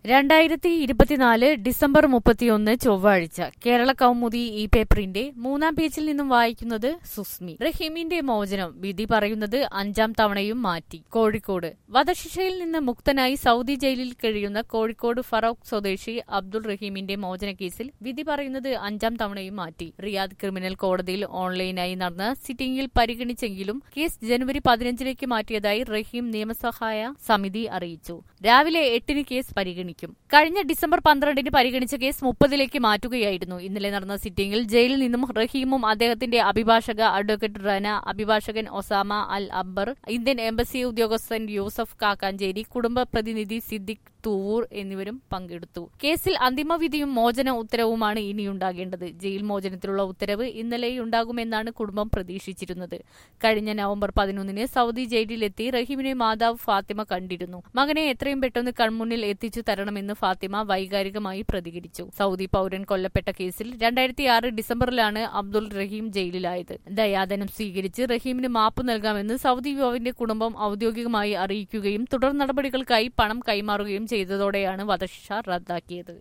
രണ്ടായിരത്തി ഇരുപത്തിനാല് ഡിസംബർ മുപ്പത്തിയൊന്ന് ചൊവ്വാഴ്ച കേരള കൗമുദി ഈ പേപ്പറിന്റെ മൂന്നാം പേജിൽ നിന്നും വായിക്കുന്നത് സുസ്മി റഹീമിന്റെ മോചനം വിധി പറയുന്നത് അഞ്ചാം തവണയും മാറ്റി കോഴിക്കോട് വധശിക്ഷയിൽ നിന്ന് മുക്തനായി സൗദി ജയിലിൽ കഴിയുന്ന കോഴിക്കോട് ഫറോക്ക് സ്വദേശി അബ്ദുൾ റഹീമിന്റെ മോചന കേസിൽ വിധി പറയുന്നത് അഞ്ചാം തവണയും മാറ്റി റിയാദ് ക്രിമിനൽ കോടതിയിൽ ഓൺലൈനായി നടന്ന സിറ്റിംഗിൽ പരിഗണിച്ചെങ്കിലും കേസ് ജനുവരി പതിനഞ്ചിലേക്ക് മാറ്റിയതായി റഹീം നിയമസഹായ സമിതി അറിയിച്ചു രാവിലെ എട്ടിന് കേസ് പരിഗണിക്കും കഴിഞ്ഞ ഡിസംബർ പന്ത്രണ്ടിന് പരിഗണിച്ച കേസ് മുപ്പതിലേക്ക് മാറ്റുകയായിരുന്നു ഇന്നലെ നടന്ന സിറ്റിംഗിൽ ജയിലിൽ നിന്നും റഹീമും അദ്ദേഹത്തിന്റെ അഭിഭാഷക അഡ്വക്കേറ്റ് റന അഭിഭാഷകൻ Osama Al Abbar Indian embassy ഉദ്യോഗസ്ഥൻ യൂസഫ് കാക്കാഞ്ചേരി കുടുംബ പ്രതിനിധി സിദ്ദിഖ് തൂവൂർ എന്നിവരും പങ്കെടുത്തു കേസിൽ അന്തിമവിധിയും മോചന ഉത്തരവുമാണ് ഇനിയുണ്ടാകേണ്ടത് ജയിൽ മോചനത്തിലുള്ള ഉത്തരവ് ഇന്നലെയുണ്ടാകുമെന്നാണ് കുടുംബം പ്രതീക്ഷിച്ചിരുന്നത് കഴിഞ്ഞ നവംബർ പതിനൊന്നിന് സൗദി ജയിലിലെത്തി റഹീമിനെ മാതാവ് ഫാത്തിമ കണ്ടിരുന്നു മകനെ എത്രയും പെട്ടെന്ന് കൺമുന്നിൽ എത്തിച്ചു തരണമെന്ന് ഫാത്തിമ വൈകാരികമായി പ്രതികരിച്ചു സൗദി പൌരൻ കൊല്ലപ്പെട്ട കേസിൽ രണ്ടായിരത്തി ആറ് ഡിസംബറിലാണ് അബ്ദുൾ റഹീം ജയിലിലായത് ദയാദനം സ്വീകരിച്ച് റഹീമിന് മാപ്പ് നൽകാമെന്ന് സൗദി യുവാവിന്റെ കുടുംബം ഔദ്യോഗികമായി അറിയിക്കുകയും തുടർ നടപടികൾക്കായി പണം കൈമാറുകയും ചെയ്തതോടെയാണ് വധശിക്ഷ റദ്ദാക്കിയത്